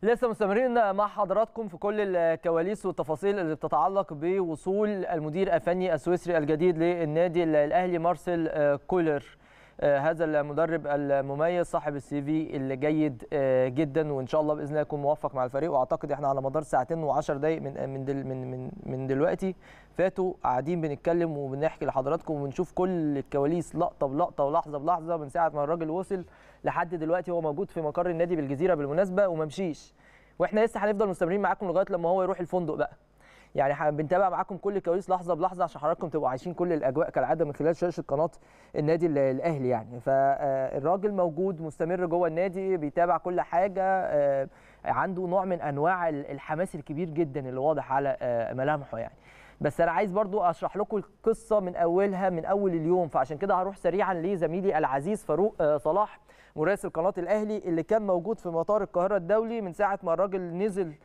لسه مستمرين مع حضراتكم في كل الكواليس والتفاصيل اللي بتتعلق بوصول المدير الفني السويسري الجديد للنادي الاهلي مارسيل كولر هذا المدرب المميز صاحب السي في الجيد جدا وان شاء الله باذن الله يكون موفق مع الفريق واعتقد احنا على مدار ساعتين و10 دقائق من من دل من من من دلوقتي فاتوا قاعدين بنتكلم وبنحكي لحضراتكم ونشوف كل الكواليس لقطه بلقطه ولحظه بلحظه من ساعه ما الراجل وصل لحد دلوقتي هو موجود في مقر النادي بالجزيره بالمناسبه وما مشيش واحنا لسه هنفضل مستمرين معاكم لغايه لما هو يروح الفندق بقى يعني بنتابع معاكم كل الكواليس لحظه بلحظه عشان حضراتكم تبقوا عايشين كل الاجواء كالعاده من خلال شاشه قناه النادي الاهلي يعني فالراجل موجود مستمر جوه النادي بيتابع كل حاجه عنده نوع من انواع الحماس الكبير جدا اللي واضح على ملامحه يعني بس انا عايز برضو اشرح لكم القصه من اولها من اول اليوم فعشان كده هروح سريعا لزميلي العزيز فاروق صلاح مراسل قناه الاهلي اللي كان موجود في مطار القاهره الدولي من ساعه ما الراجل نزل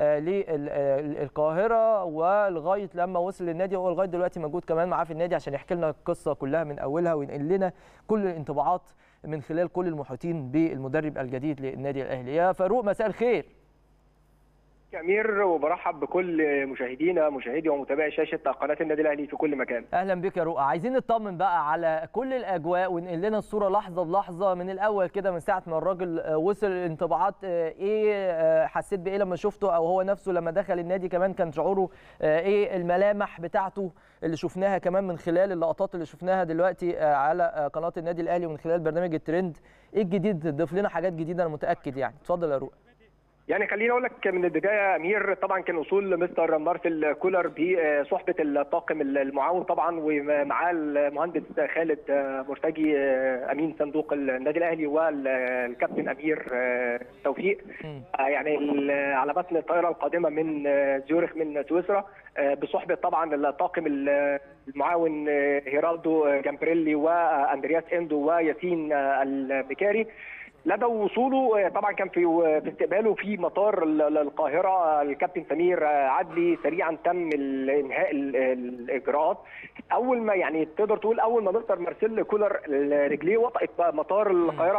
للقاهره ولغايه لما وصل للنادي هو لغايه دلوقتي موجود كمان معاه في النادي عشان يحكي لنا القصه كلها من اولها وينقل لنا كل الانطباعات من خلال كل المحيطين بالمدرب الجديد للنادي الاهلي يا فاروق مساء الخير امير وبرحب بكل مشاهدينا مشاهدي ومتابعي شاشه قناه النادي الاهلي في كل مكان اهلا بك يا رؤى عايزين نطمن بقى على كل الاجواء ونقل لنا الصوره لحظه بلحظه من الاول كده من ساعه ما الراجل وصل انطباعات ايه حسيت بايه لما شفته او هو نفسه لما دخل النادي كمان كان شعوره ايه الملامح بتاعته اللي شفناها كمان من خلال اللقطات اللي شفناها دلوقتي على قناه النادي الاهلي ومن خلال برنامج الترند ايه الجديد ضيف لنا حاجات جديده انا متاكد يعني اتفضل يا رؤى يعني خليني اقول لك من البدايه امير طبعا كان وصول مستر مارسيل كولر بصحبه الطاقم المعاون طبعا ومعاه المهندس خالد مرتجي امين صندوق النادي الاهلي والكابتن امير توفيق يعني على متن الطائره القادمه من زيورخ من سويسرا بصحبه طبعا الطاقم المعاون هيرالدو جامبريلي واندرياس اندو وياسين البكاري لدى وصوله طبعا كان في في استقباله في مطار القاهره الكابتن سمير عدلي سريعا تم انهاء الاجراءات اول ما يعني تقدر تقول اول ما مستر مارسيل كولر رجليه وطئت مطار القاهره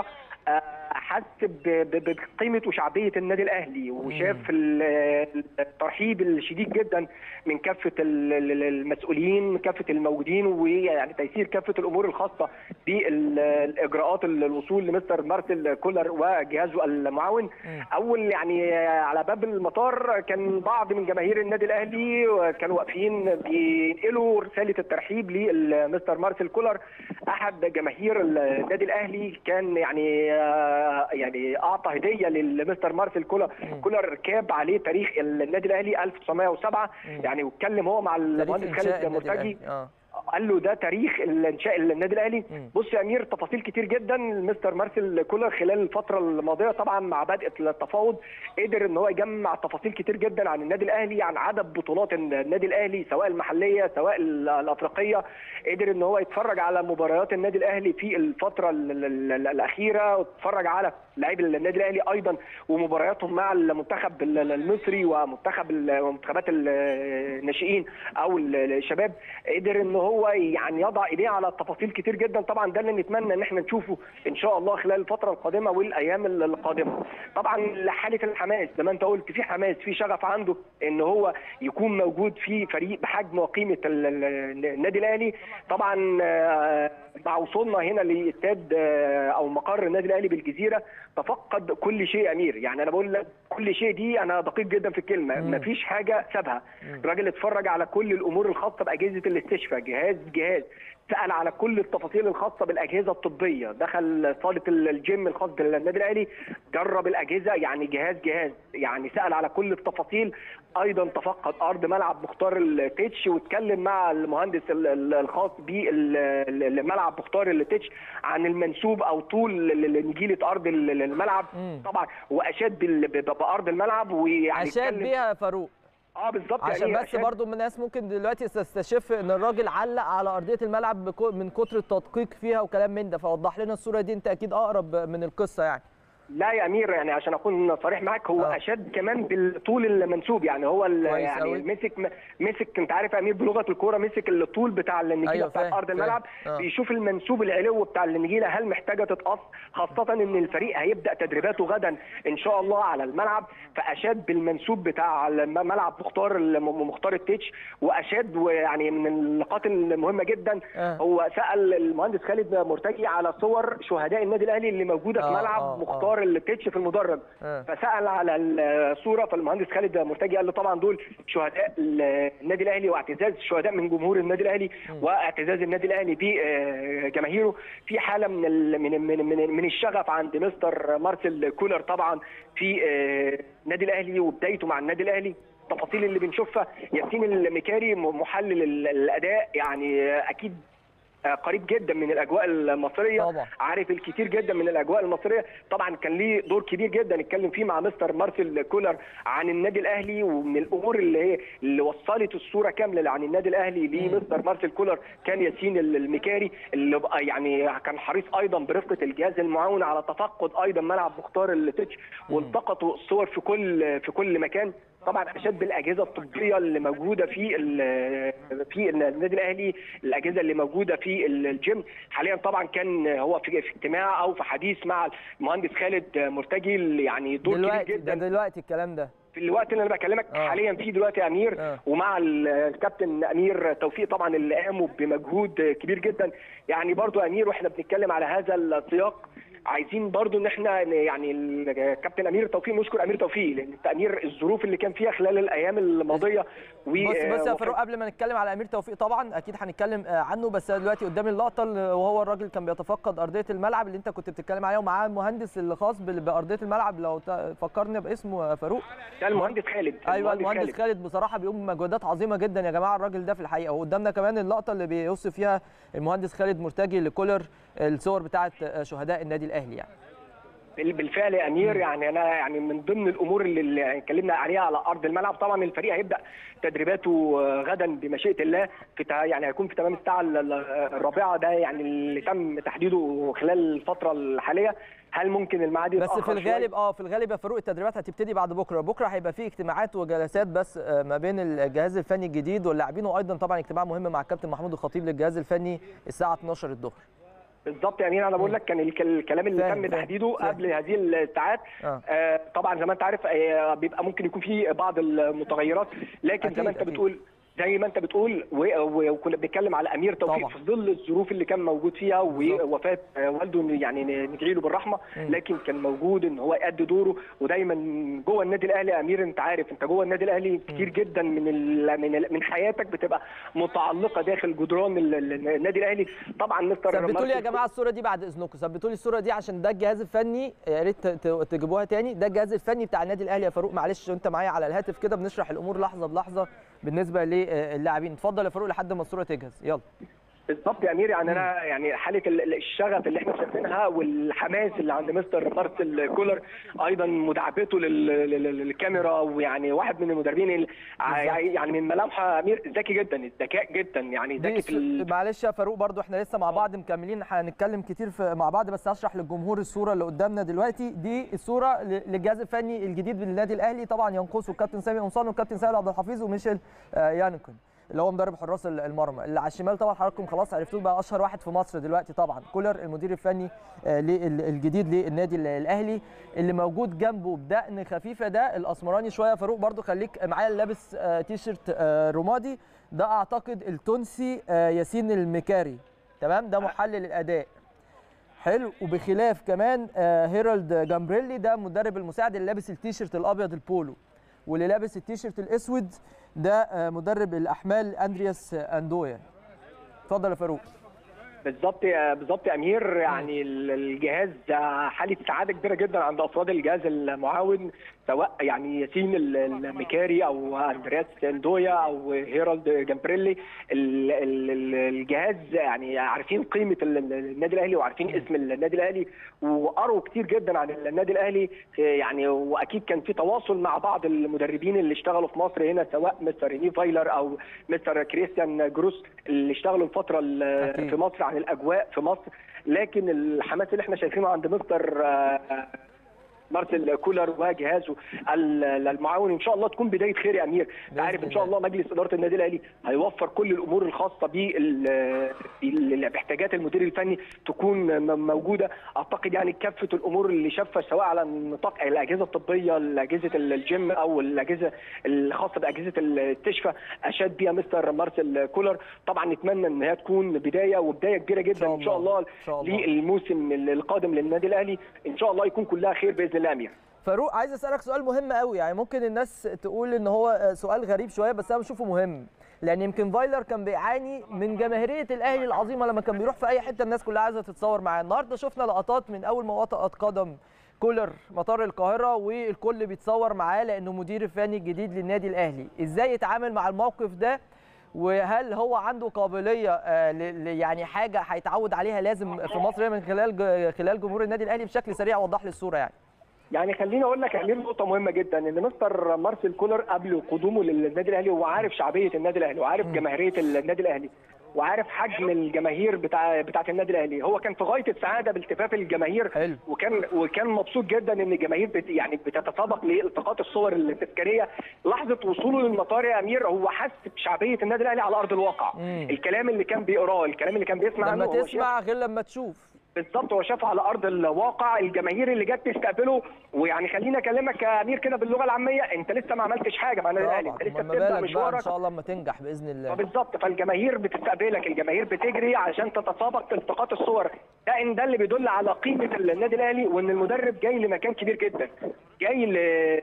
حس بقيمه وشعبيه النادي الاهلي وشاف الترحيب الشديد جدا من كافه المسؤولين من كافه الموجودين ويعني تيسير كافه الامور الخاصه بالاجراءات الوصول لمستر مارسيل كولر وجهازه المعاون اول يعني على باب المطار كان بعض من جماهير النادي الاهلي كانوا واقفين بينقلوا رساله الترحيب لمستر مارسيل كولر احد جماهير النادي الاهلي كان يعني يعني اعطى هديه للمستر مارسيل كولر كولر كاب عليه تاريخ النادي الاهلي 1907 يعني واتكلم هو مع المهندس خالد مرتجي قال له ده تاريخ انشاء النادي الاهلي بص يا امير تفاصيل كتير جدا مستر مارسيل كولر خلال الفتره الماضيه طبعا مع بدء التفاوض قدر ان هو يجمع تفاصيل كتير جدا عن النادي الاهلي عن عدد بطولات النادي الاهلي سواء المحليه سواء الافريقيه قدر ان هو يتفرج على مباريات النادي الاهلي في الفتره الاخيره واتفرج على لاعبي النادي الاهلي ايضا ومبارياتهم مع المنتخب المصري ومنتخب منتخبات الناشئين او الشباب قدر ان هو يعني يضع ايديه على تفاصيل كتير جدا طبعا ده اللي نتمنى ان احنا نشوفه ان شاء الله خلال الفتره القادمه والايام القادمه طبعا حاله الحماس زي ما انت قلت في حماس في شغف عنده ان هو يكون موجود في فريق بحجم وقيمه النادي الاهلي طبعا مع وصولنا هنا لاستاد او مقر النادي الاهلي بالجزيره تفقد كل شيء امير يعني انا بقول لك كل شيء دي انا دقيق جدا في الكلمه مفيش حاجه سابها الراجل اتفرج على كل الامور الخاصه باجهزه الاستشفاء جهاز جهاز سال على كل التفاصيل الخاصه بالاجهزه الطبيه دخل صاله الجيم الخاص بالنادي الاهلي جرب الاجهزه يعني جهاز جهاز يعني سال على كل التفاصيل ايضا تفقد ارض ملعب مختار التتش واتكلم مع المهندس الخاص بالملعب مختار التتش عن المنسوب او طول نجيله ارض الملعب طبعا واشاد بارض الملعب ويعني اشاد بيها فاروق اه بالظبط عشان يعني بس عشان برضو الناس ممكن دلوقتي تستشف ان الراجل علق على ارضيه الملعب من كتر التدقيق فيها وكلام من ده فوضح لنا الصوره دي انت اكيد اقرب من القصه يعني لا يا امير يعني عشان اكون صريح معاك هو آه. اشاد كمان بالطول المنسوب يعني هو ال- كويس يعني أوي. مسك مسك انت عارف يا امير بلغه الكوره مسك الطول بتاع النجيله أيوة، بتاع فاهم، ارض فاهم. الملعب آه. بيشوف المنسوب العلو بتاع النجيله هل محتاجه تتقص خاصه ان الفريق هيبدا تدريباته غدا ان شاء الله على الملعب فاشاد بالمنسوب بتاع الملعب مختار الم- مختار التتش واشاد ويعني من النقاط المهمه جدا آه. هو سال المهندس خالد مرتجي على صور شهداء النادي الاهلي اللي موجوده في آه، ملعب آه، آه. مختار التتش في المدرج آه. فسال على الصوره فالمهندس خالد مرتجي قال له طبعا دول شهداء النادي الاهلي واعتزاز الشهداء من جمهور النادي الاهلي واعتزاز النادي الاهلي بجماهيره في حاله من ال- من من من, من الشغف عند مستر مارسيل كولر طبعا في آه، النادي الاهلي وبدايته مع النادي الاهلي التفاصيل اللي بنشوفها ياسين المكاري محلل ال- الاداء يعني آه، اكيد آه، قريب جدا من الاجواء المصريه طبعا. عارف الكثير جدا من الاجواء المصريه طبعا كان ليه دور كبير جدا اتكلم فيه مع مستر مارسيل كولر عن النادي الاهلي ومن الامور اللي هي اللي وصلت الصوره كامله عن النادي الاهلي لمستر مارسيل كولر كان ياسين المكاري اللي بقى يعني كان حريص ايضا برفقه الجهاز المعاون على تفقد ايضا ملعب مختار التتش والتقطوا الصور في كل في كل مكان طبعا اشد بالاجهزه الطبيه اللي موجوده في ال- في النادي الاهلي الاجهزه اللي موجوده في الجيم حاليا طبعا كان هو في في اجتماع او في حديث مع المهندس خالد مرتجي اللي يعني دور كبير دلوقتي جدا ده دلوقتي الكلام ده في الوقت اللي انا بكلمك آه. حاليا فيه دلوقتي يا امير آه. ومع ال- الكابتن امير توفيق طبعا اللي قاموا بمجهود كبير جدا يعني برضو يا امير واحنا بنتكلم على هذا السياق عايزين برضو ان احنا ن- يعني الكابتن امير توفيق نشكر امير توفيق لان امير الظروف اللي كان فيها خلال الايام الماضيه و بص بص يا وكان- فاروق قبل ما نتكلم على امير توفيق طبعا اكيد هنتكلم آه، عنه بس أنا دلوقتي قدامي اللقطه اللي- وهو الراجل كان بيتفقد ارضيه الملعب اللي انت كنت بتتكلم عليها ومعاه المهندس اللي خاص بال- بارضيه الملعب لو ت- فكرني باسمه يا فاروق ده المهندس خالد ايوه المهندس خالد بصراحه بيقوم بمجهودات عظيمه جدا يا جماعه الراجل ده في الحقيقه وقدامنا كمان اللقطه اللي بيوصف فيها المهندس خالد مرتجي لكولر الصور بتاعه آه، شهداء النادي الاهلي يعني بالفعل يا امير يعني انا يعني من ضمن الامور اللي- اللي اتكلمنا عليها على ارض الملعب طبعا الفريق هيبدا تدريباته آه، غدا بمشيئه الله في تا- يعني هيكون في تمام الساعه ال- ال- الرابعه ده يعني اللي تم تحديده خلال الفتره الحاليه هل ممكن الميعاد بس يتاخر في شوية؟ الغالب اه في الغالب يا فاروق التدريبات هتبتدي بعد بكره بكره هيبقى في اجتماعات وجلسات بس آه، ما بين الجهاز الفني الجديد واللاعبين وايضا طبعا اجتماع مهم مع الكابتن محمود الخطيب للجهاز الفني الساعه 12 الظهر بالظبط يا امير انا بقول لك كان الك- الكلام اللي فاهم، تم فاهم، تحديده فاهم. قبل هذه الساعات آه. آه طبعا زي ما انت عارف آه بيبقى ممكن يكون في بعض المتغيرات لكن أكيد، زي ما انت أكيد. بتقول زي ما انت بتقول و- و- وكنا بنتكلم على امير توفيق طبعا. في ظل الظروف اللي كان موجود فيها بالظبط. ووفاه آه، والده يعني ندعي له بالرحمه لكن كان موجود ان هو يأدي دوره ودايما جوه النادي الاهلي يا امير انت عارف انت جوه النادي الاهلي كتير جدا من ال من ال من حياتك بتبقى متعلقه داخل جدران ال- ال- النادي الاهلي طبعا مستر ثبتوا لي يا مارسيل جماعه الصوره دي بعد اذنكم ثبتوا لي الصوره دي عشان ده الجهاز الفني يا ريت ت- ت- تجيبوها تاني ده الجهاز الفني بتاع النادي الاهلي يا فاروق معلش انت معايا على الهاتف كده بنشرح الامور لحظه بلحظه بالنسبه للاعبين اتفضل يا فاروق لحد ما الصوره تجهز يلا بالظبط يا امير يعني انا يعني حاله ال- ال- الشغف اللي احنا شايفينها والحماس اللي عند مستر مارسيل كولر ايضا مداعبته لل- لل- للكاميرا ويعني واحد من المدربين اللي ع- يعني من ملامحه امير ذكي جدا ذكاء جدا يعني دي ذكي في ال- الص- معلش يا فاروق برضو احنا لسه مع بعض مكملين هنتكلم كتير في مع بعض بس هشرح للجمهور الصوره اللي قدامنا دلوقتي دي الصوره ل- للجهاز الفني الجديد للنادي الاهلي طبعا ينقصه الكابتن سامي قمصان والكابتن سيد عبد الحفيظ وميشيل آه، يانكن اللي هو مدرب حراس ال- المرمى اللي على الشمال طبعا حضراتكم خلاص عرفتوه بقى اشهر واحد في مصر دلوقتي طبعا كولر المدير الفني آه، لل- الجديد للنادي ال- الاهلي اللي موجود جنبه بدقن خفيفه ده الاسمراني شويه فاروق برضو خليك معايا لابس آه، تيشرت آه، رمادي ده اعتقد التونسي آه، ياسين المكاري تمام ده محلل الاداء حلو وبخلاف كمان آه، هيرالد جامبريلي ده مدرب المساعد اللي لابس التيشيرت الابيض البولو واللي لابس التيشيرت الاسود ده آه، مدرب الاحمال اندرياس اندويا اتفضل يا فاروق بالظبط يا بالظبط يا امير يعني ال- الجهاز حاله سعاده كبيره جدا عند افراد الجهاز المعاون سواء يعني ياسين ال- المكاري او اندرياس اندويا او هيرالد جامبريلي ال- ال- ال- الجهاز يعني عارفين قيمه ال- ال- النادي الاهلي وعارفين اسم النادي الاهلي وقروا كتير جدا عن النادي الاهلي يعني واكيد كان في تواصل مع بعض المدربين اللي اشتغلوا في مصر هنا سواء مستر ريني فايلر او مستر كريستيان جروس اللي اشتغلوا الفتره ال- أكيد. في مصر عن الاجواء في مصر لكن الحماس اللي احنا شايفينه عند مستر آه، مارسيل كولر وجهازه ال- المعاون ان شاء الله تكون بدايه خير يا امير بإذن عارف ان شاء الله مجلس اداره النادي الاهلي هيوفر كل الامور الخاصه بال- بال- باحتياجات المدير الفني تكون م- موجوده اعتقد يعني كافه الامور اللي شافها سواء على نطاق الاجهزه الطبيه اجهزه الجيم او الاجهزه الخاصه باجهزه الاستشفاء اشاد بيها مستر مارسيل كولر طبعا نتمنى ان هي تكون بدايه وبدايه كبيره جدا ان شاء الله, إن شاء الله. للموسم القادم للنادي الاهلي ان شاء الله يكون كلها خير باذن الله يا امير فاروق عايز اسالك سؤال مهم قوي يعني ممكن الناس تقول ان هو سؤال غريب شويه بس انا بشوفه مهم لان يمكن فايلر كان بيعاني من جماهيريه الاهلي العظيمه لما كان بيروح في اي حته الناس كلها عايزه تتصور معاه النهارده شفنا لقطات من اول ما وطأت قدم كولر مطار القاهره والكل بيتصور معاه لانه مدير الفني الجديد للنادي الاهلي ازاي يتعامل مع الموقف ده وهل هو عنده قابليه آه، ل- ل- يعني حاجه هيتعود عليها لازم في مصر من خلال ج- خلال جمهور النادي الاهلي بشكل سريع وضح لي الصوره يعني يعني خليني اقول لك يا امير نقطه مهمه جدا ان مستر مارسيل كولر قبل قدومه للنادي الاهلي هو عارف شعبيه النادي الاهلي وعارف جماهيريه النادي الاهلي وعارف حجم الجماهير بتاع بتاعه النادي الاهلي هو كان في غايه السعاده بالتفاف الجماهير حلو. وكان وكان مبسوط جدا ان الجماهير بت يعني بتتسابق لالتقاط الصور التذكاريه لحظه وصوله للمطار يا امير هو حس بشعبيه النادي الاهلي على ارض الواقع مم. الكلام اللي كان بيقراه الكلام اللي كان بيسمع عنه لما هو شاف- تسمع غير لما تشوف بالظبط هو شافه على ارض الواقع الجماهير اللي جت تستقبله ويعني خليني اكلمك يا امير كده باللغه العاميه انت لسه ما عملتش حاجه مع النادي الاهلي طبعا انت لسه ما بتبدا بالك بقى ان مشوارك شاء الله لما تنجح باذن الله بالظبط فالجماهير بتستقبلك الجماهير بتجري عشان تتسابق التقاط الصور ده ان ده اللي بيدل على قيمه النادي الاهلي وان المدرب جاي لمكان كبير جدا جاي ل...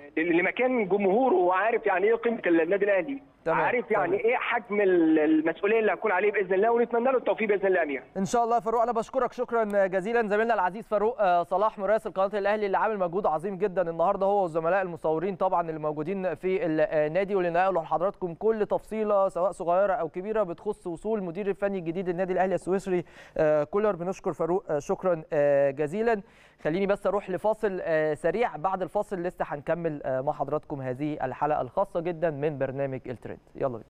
لمكان جمهوره وعارف يعني ايه قيمه النادي الاهلي تمام، عارف يعني تمام. ايه حجم المسؤوليه اللي هتكون عليه باذن الله ونتمنى له التوفيق باذن الله يا امير ان شاء الله يا فاروق انا بشكرك شكرا جزيلا زميلنا العزيز فاروق آه، صلاح مراسل قناه الاهلي اللي عامل مجهود عظيم جدا النهارده هو والزملاء المصورين طبعا اللي موجودين في النادي واللي نقلوا لحضراتكم كل تفصيله سواء صغيره او كبيره بتخص وصول المدير الفني الجديد للنادي الاهلي السويسري آه، كولر بنشكر فاروق آه، شكرا آه، جزيلا خليني بس اروح لفاصل آه، سريع بعد الفاصل لسه هنكمل آه، مع حضراتكم هذه الحلقه الخاصه جدا من برنامج الترند يلا بينا